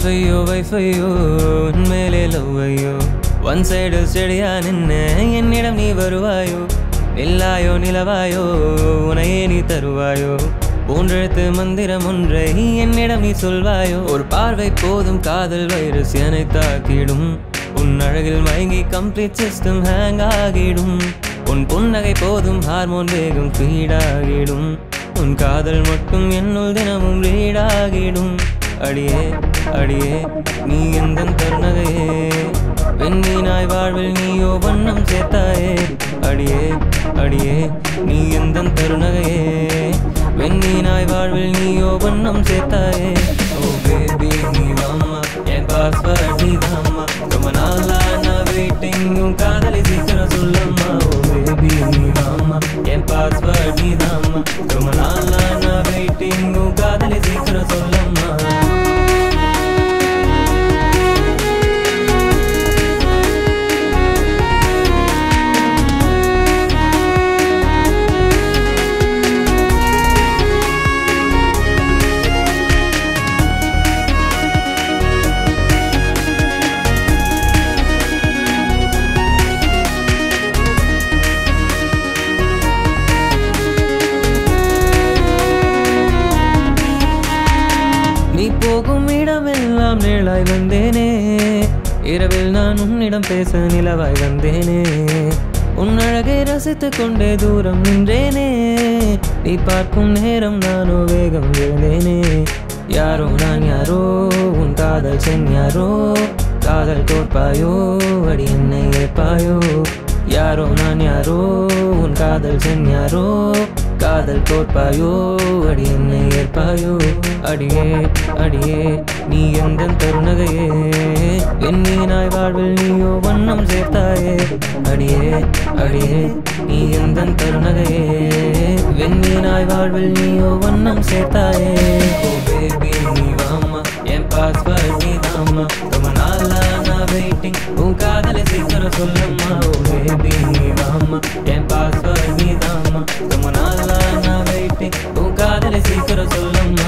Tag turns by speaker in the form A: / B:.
A: வைஃபையோ வைஃபையோ உன்மேலே லவ்வையோ one side செடியா நின்ன என்னிடம் நீ வருவாயோ நில்லாயோ நிலவாயோ உனையே நீ தருவாயோ மூன்றெழுத்து மந்திரம் ஒன்றை என்னிடம் நீ சொல்வாயோ ஒரு பார்வை போதும் காதல் வைரஸ் என்னை தாக்கிடும் உன் அழகில் மயங்கி கம்ப்ளீட் சிஸ்டம் ஹேங் ஆகிடும் உன் புன்னகை போதும் ஹார்மோன் வேகம் ஃபீடாகிடும் உன் காதல் மட்டும் என்னுள் தினமும் ரீடாகிடும் அடியே அடியே நீ எந்த தருணகையே வெண்ணீனாய் வாழ்வில் நீயோ வண்ணம் சேர்த்தாயே அடியே அடியே நீ எந்த தருணகையே வெண்ணீனாய் வாழ்வில் நீயோ வண்ணம் சேர்த்தாயே ஓ பேபி நீ வாம்மா என் பாஸ்வர்ட் நீ தாம்மா ரொம்ப நாளா நான் வெயிட்டிங் உன் காதலி சீக்கிரம் சொல்லம்மா ஓ பேபி நீ வாம்மா என் பாஸ்வர்ட் நீ தாம்மா ரொம்ப நாளா நான் வெயிட்டிங் உன் காதலி சீக்கிரம் சொல்லம்மா நீ போகும் இடமெல்லாம் நிழலாய் வந்தேனே இரவில் நான் உன்னிடம் பேச நிலவாய் வந்தேனே உன் அழகை ரசித்துக் கொண்டே தூரம் நின்றேனே நீ பார்க்கும் நேரம் நானோ வேகம் விழுந்தேனே யாரோ நான் யாரோ உன் காதல் சென் யாரோ காதல் தோற்பாயோ அடி என்னை ஏற்பாயோ யாரோ நான் யாரோ உன் காதல் சென் யாரோ காதல் தோற்பாயோ அடி என்னை ஏற்பாயோ அடியே அடியே நீ எந்த தருணகையே எண்ணீனாய் வாழ்வில் நீயோ வண்ணம் சேர்த்தாயே அடியே அடியே நீ எந்த தருணகையே வெண்ணீனாய் வாழ்வில் நீயோ வண்ணம் சேர்த்தாயே ஓ பேபி நீ வாம்மா என் பாஸ்வர்ட் நீ தாம்மா ரொம்ப நாளா நான் வெயிட்டிங் உன் காதலை சீக்கிரம் சொல்லம்மா ஓ பேபி நீ வாம்மா என் பாஸ்வர்ட் நீ தாம்மா ரொம்ப நாளா நான் வெயிட்டிங் உன் காதலை சீக்கிரம் சொல்லம்மா